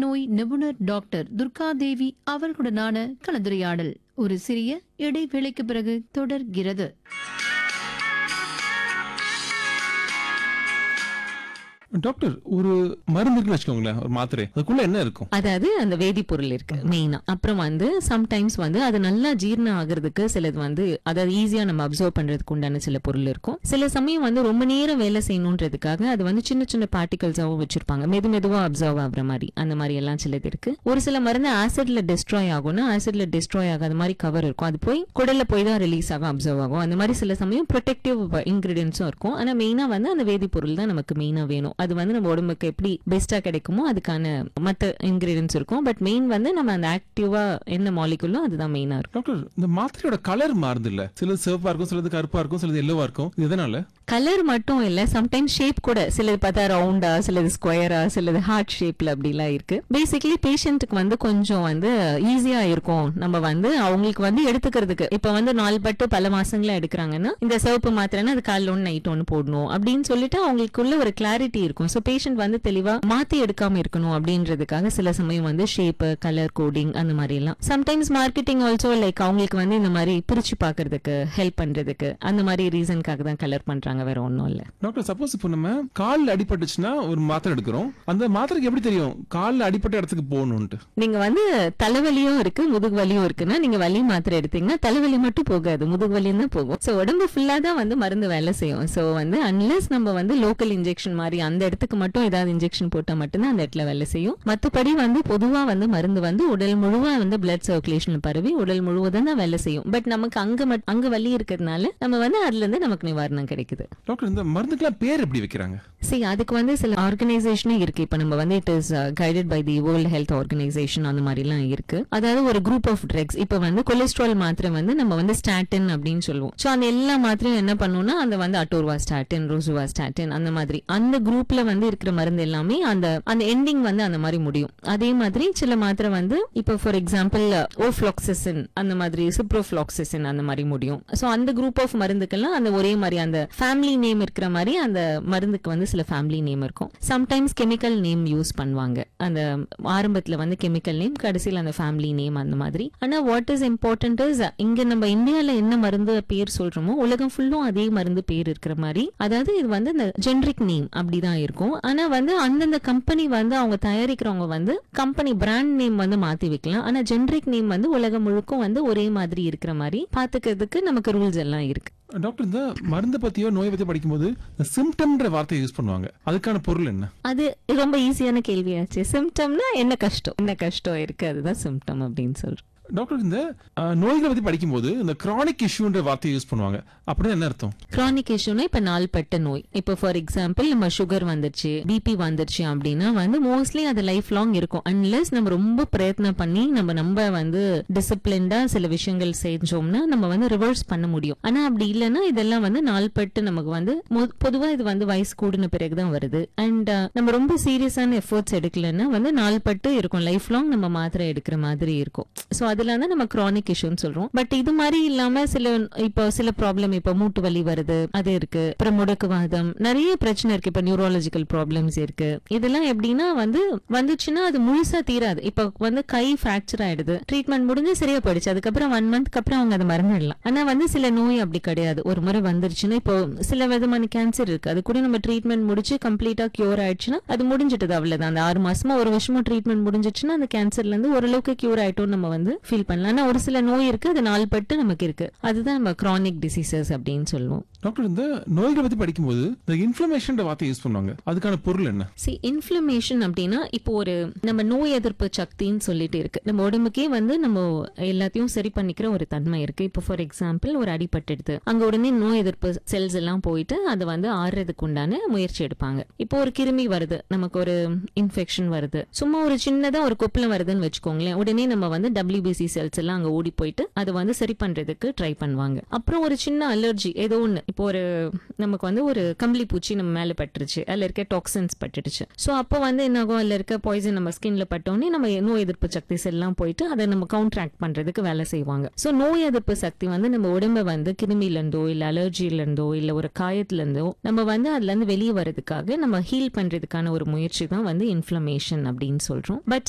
நோய் நிபுணர் டாக்டர் துர்காதேவி அவர்களுடனான கலந்துரையாடல் ஒரு சிறிய இடைவேளைக்கு பிறகு தொடர்கிறது டாக்டர் ஒரு மருந்து இருக்குன்னு வச்சுக்கோங்களேன் ஒரு மாத்திரை அதுக்குள்ள என்ன இருக்கும் அதாவது அந்த வேதிப்பொருள் இருக்கு மெயினா அப்புறம் வந்து சம்டைம்ஸ் வந்து அது நல்லா ஜீரணம் ஆகுறதுக்கு சிலது வந்து அதாவது ஈஸியா நம்ம அப்சர்வ் பண்றதுக்கு உண்டான சில பொருள் இருக்கும் சில சமயம் வந்து ரொம்ப நேரம் வேலை செய்யணுன்றதுக்காக அது வந்து சின்ன சின்ன பார்ட்டிகல்ஸாவும் வச்சிருப்பாங்க மெது மெதுவா அப்சர்வ் ஆகுற மாதிரி அந்த மாதிரி எல்லாம் சிலது இருக்கு ஒரு சில மருந்து ஆசிட்ல டிஸ்ட்ராய் ஆகும்னா ஆசிட்ல டிஸ்ட்ராய் ஆகாத மாதிரி கவர் இருக்கும் அது போய் குடல்ல போய் தான் ரிலீஸ் ஆகும் அப்சர்வ் ஆகும் அந்த மாதிரி சில சமயம் ப்ரொடெக்டிவ் இன்கிரீடியன்ஸும் இருக்கும் ஆனா மெயினா வந்து அந்த வேதிப்பொருள் தான் நமக்கு மெயினா வேணும் அது வந்து நம்ம உடம்புக்கு எப்படி பெஸ்டா கிடைக்குமோ அதுக்கான மத்த இன்கிரீடியன்ஸ் இருக்கும் பட் மெயின் வந்து நம்ம அந்த ஆக்டிவா என்ன மாலிகுலோ அதுதான் மெயினா இருக்கும் டாக்டர் இந்த மாத்திரையோட கலர் மாறுது இல்ல சிலது சிவப்பா இருக்கும் சிலது கருப்பா இருக்கும் சிலது எல்லோவா இருக்கும் இது எதனால கலர் மட்டும் இல்ல சம்டைம்ஸ் ஷேப் கூட சிலது பார்த்தா ரவுண்டா சிலது ஸ்கொயரா சிலது ஹார்ட் ஷேப்ல அப்படிலாம் இருக்கு பேசிக்கலி பேஷண்ட்டுக்கு வந்து கொஞ்சம் வந்து ஈஸியா இருக்கும் நம்ம வந்து அவங்களுக்கு வந்து எடுத்துக்கிறதுக்கு இப்ப வந்து நாலு பட்டு பல மாசங்களா எடுக்கிறாங்கன்னா இந்த சிவப்பு மாத்திரைன்னா அது காலைல ஒன்று நைட் ஒன்று போடணும் அப்படின்னு சொல்லிட்டு அவங்களுக்குள்ள ஒரு கிளாரிட்டி இருக்கும் ஸோ பேஷண்ட் வந்து தெளிவா மாத்தி எடுக்காம இருக்கணும் அப்படின்றதுக்காக சில சமயம் வந்து ஷேப் கலர் கோடிங் அந்த மாதிரி எல்லாம் சம்டைம்ஸ் மார்க்கெட்டிங் ஆல்சோ லைக் அவங்களுக்கு வந்து இந்த மாதிரி பிரிச்சு பாக்குறதுக்கு ஹெல்ப் பண்றதுக்கு அந்த மாதிரி ரீசனுக்காக தான் கலர் பண்றாங்க வேற ஒன்றும் இல்ல டாக்டர் சப்போஸ் இப்போ நம்ம காலில் அடிபட்டுச்சுன்னா ஒரு மாத்திரை எடுக்கிறோம் அந்த மாத்திரைக்கு எப்படி தெரியும் காலில் அடிப்பட்ட இடத்துக்கு போகணும்ட்டு நீங்க வந்து தலைவலியும் இருக்கு முதுகு வலியும் இருக்குன்னா நீங்க வலி மாத்திரை எடுத்தீங்கன்னா தலைவலி மட்டும் போகாது முதுகு வலியும் தான் போகும் சோ உடம்பு ஃபுல்லா தான் வந்து மருந்து வேலை செய்யும் சோ வந்து அன்லெஸ் நம்ம வந்து லோக்கல் இன்ஜெக்ஷன் மாதிரி அந்த இடத்துக்கு மட்டும் ஏதாவது இன்ஜெக்ஷன் போட்டா மட்டும்தான் அந்த இடத்துல வேலை செய்யும் மத்தபடி வந்து பொதுவா வந்து மருந்து வந்து உடல் முழுவா வந்து பிளட் சர்க்குலேஷன் பரவி உடல் முழுவதும் தான் வேலை செய்யும் பட் நமக்கு அங்க மட்- அங்க வலி இருக்கிறதுனால நம்ம வந்து அதுல இருந்து நமக்கு நிவாரணம் கிடைக்குது டாக்டர் இந்த மருந்துக்கெல்லாம் பேர் எப்படி வைக்கிறாங்க சரி அதுக்கு வந்து சில ஆர்கனைசேஷனே இருக்கு இப்ப நம்ம வந்து it is guided by the world health organisation அந்த மாதிரி எல்லாம் இருக்கு அதாவது ஒரு குரூப் ஆஃப் ட்ரக்ஸ் இப்ப வந்து கொலஸ்ட்ரால் மாத்திரை வந்து நம்ம வந்து ஸ்டாட்டின் அப்படின்னு சொல்லுவோம் சோ அந்த எல்லா மாத்திரையும் என்ன பண்ணும்னா அந்த வந்து அட்டோர்வா ஸ்டாட்டின் ரோசுவா ஸ்டாட்டின் அந்த மாதிரி அந்த குரூப்ல வந்து இருக்கிற மருந்து எல்லாமே அந்த அந்த எண்டிங் வந்து அந்த மாதிரி முடியும் அதே மாதிரி சில மாத்திரை வந்து இப்ப ஃபார் எக்ஸாம்பிள் ஓஃப்ளாக்சிசின் அந்த மாதிரி சிப்ரோஃப்ளாக்சிசின் அந்த மாதிரி முடியும் சோ அந்த குரூப் ஆஃப் மருந்துக்கெல்லாம் அந்த ஒரே மாதிரி அந்த ஃபேமிலி நேம் இருக்கிற மாதிரி அந்த மருந்துக்கு வந்து சில ஃபேமிலி நேம் இருக்கும் சம்டைம்ஸ் கெமிக்கல் நேம் யூஸ் பண்ணுவாங்க அந்த ஆரம்பத்துல வந்து கெமிக்கல் நேம் கடைசியில் அந்த ஃபேமிலி நேம் அந்த மாதிரி ஆனா வாட் இஸ் இம்பார்ட்டன்ட் இஸ் இங்க நம்ம இந்தியால என்ன மருந்து பேர் சொல்றோமோ உலகம் ஃபுல்லும் அதே மருந்து பேர் இருக்கிற மாதிரி அதாவது இது வந்து இந்த ஜென்ரிக் நேம் அப்படிதான் இருக்கும் ஆனா வந்து அந்தந்த கம்பெனி வந்து அவங்க தயாரிக்கிறவங்க வந்து கம்பெனி பிராண்ட் நேம் வந்து மாத்தி வைக்கலாம் ஆனா ஜென்ரிக் நேம் வந்து உலகம் முழுக்கும் வந்து ஒரே மாதிரி இருக்கிற மாதிரி பாத்துக்கிறதுக்கு நமக்கு ரூல்ஸ் எல்லாம் இருக்கு டாக்டர் இந்த மருந்தை பத்தியோ நோயை பத்தி படிக்கும்போது சிம்டம்ன்ற வார்த்தையை யூஸ் பண்ணுவாங்க அதுக்கான பொருள் என்ன அது ரொம்ப ஈஸியான கேள்வியாச்சு சிம்டம்னா என்ன கஷ்டம் என்ன கஷ்டம் இருக்கு அதுதான் சிம்டம் அப்படின்னு சொல்றோம் டாக்டர் இந்த அஹ், நோய்களை பத்தி படிக்கும்போது இந்த கிரானிக் இஷ்யூன்ற வார்த்தையை யூஸ் பண்ணுவாங்க அப்படின்னா என்ன அர்த்தம் கிரானிக் இஷ்யூனா இப்ப நாள்பட்ட நோய் இப்போ ஃபார் எக்ஸாம்பிள் நம்ம சுகர் வந்துருச்சு பிபி வந்துருச்சு அப்படின்னா வந்து மோஸ்ட்லி அது லைஃப் லாங் இருக்கும் அன்லெஸ் நம்ம ரொம்ப பிரயத்னம் பண்ணி நம்ம நம்ம வந்து டிசிப்ளின்டா சில விஷயங்கள் செஞ்சோம்னா நம்ம வந்து ரிவர்ஸ் பண்ண முடியும் ஆனா அப்படி இல்லைன்னா இதெல்லாம் வந்து நாள்பட்டு நமக்கு வந்து மொ- பொதுவா இது வந்து வயசு கூடின பிறகுதான் வருது அண்ட் நம்ம ரொம்ப சீரியஸான எஃபர்ட்ஸ் எடுக்கலன்னா வந்து நாள்பட்டு இருக்கும் லைஃப் லாங் நம்ம மாத்திரை எடுக்கிற மாதிரி இருக்கும் சோ அதுல வந்து நம்ம கிரானிக் இஷ்யூன்னு சொல்றோம் பட் இது மாதிரி இல்லாம சில இப்போ சில ப்ராப்ளம் இப்போ மூட்டு வலி வருது அது இருக்கு அப்புறம் முடக்குவாதம் நிறைய பிரச்சனை இருக்கு இப்போ நியூரலாஜிக்கல் ப்ராப்ளம்ஸ் இருக்கு இதெல்லாம் எப்படின்னா வந்து வந்துச்சுன்னா அது முழுசா தீராது இப்போ வந்து கை ஃபிராக்சர் ஆயிடுது ட்ரீட்மெண்ட் முடிஞ்சு சரியா போயிடுச்சு அதுக்கப்புறம் ஒன் மந்த்க்கு அப்புறம் அவங்க அதை மறந்துடலாம் ஆனா வந்து சில நோய் அப்படி கிடையாது ஒரு முறை வந்துருச்சுன்னா இப்போ சில விதமான கேன்சர் இருக்கு அது கூட நம்ம ட்ரீட்மெண்ட் முடிச்சு கம்ப்ளீட்டா கியூர் ஆயிடுச்சுன்னா அது முடிஞ்சிட்டது அவ்வளவுதான் அந்த ஆறு மாசமா ஒரு வருஷமா ட்ரீட்மெண்ட் முடிஞ்சிச்சுன்னா அந்த கேன்சர்ல இருந்து ஓரளவுக்கு கியூர் ஆயிட்டோம் நம்ம வந்து ஃபீல் பண்ணலாம் ஆனா ஒரு சில நோய் இருக்கு அது நாள்பட்டு நமக்கு இருக்கு அதுதான் நம்ம கிரானிக் டிசீசஸ் அப்படின்னு சொல்லுவோம் டாக்டர் இந்த நோய்களை பத்தி படிக்கும்போது இந்த இன்ஃபிளமேஷன் வார்த்தையை யூஸ் பண்ணுவாங்க அதுக்கான பொருள் என்ன சி இன்ஃப்ளமேஷன் அப்படின்னா இப்போ ஒரு நம்ம நோய் எதிர்ப்பு சக்தின்னு சொல்லிட்டு இருக்கு நம்ம உடம்புக்கே வந்து நம்ம எல்லாத்தையும் சரி பண்ணிக்கிற ஒரு தன்மை இருக்கு இப்போ ஃபார் எக்ஸாம்பிள் ஒரு அடிபட்டுடுது அங்க உடனே நோய் எதிர்ப்பு செல்ஸ் எல்லாம் போயிட்டு அதை வந்து ஆறுறதுக்கு உண்டான முயற்சி எடுப்பாங்க இப்போ ஒரு கிருமி வருது நமக்கு ஒரு இன்ஃபெக்ஷன் வருது சும்மா ஒரு சின்னதா ஒரு கொப்பளம் வருதுன்னு வச்சுக்கோங்களேன் உடனே நம்ம வந்து டபிள்யூபிசி செல்ஸ் எல்லாம் அங்க ஓடி போயிட்டு அதை வந்து சரி பண்றதுக்கு ட்ரை பண்ணுவாங்க அப்புறம் ஒரு சின்ன அலர்ஜி ஏதோ ஒண்ணு இப்போ ஒரு நமக்கு வந்து ஒரு கம்பளி பூச்சி நம்ம மேல பட்டுருச்சு அதுல இருக்க டாக்ஸின்ஸ் பட்டுடுச்சு சோ அப்போ வந்து என்ன ஆகும் அதுல இருக்க பாய்சன் நம்ம ஸ்கின்ல பட்டோடனே நம்ம நோய் எதிர்ப்பு சக்தி செல்லாம் போயிட்டு அதை நம்ம கவுண்டராக்ட் பண்றதுக்கு வேலை செய்வாங்க சோ நோய் எதிர்ப்பு சக்தி வந்து நம்ம உடம்ப வந்து கிருமில இருந்தோ இல்ல அலர்ஜில இருந்தோ இல்ல ஒரு காயத்துல இருந்தோ நம்ம வந்து அதுல இருந்து வெளியே வர்றதுக்காக நம்ம ஹீல் பண்றதுக்கான ஒரு முயற்சி தான் வந்து இன்ஃப்ளமேஷன் அப்படின்னு சொல்றோம் பட்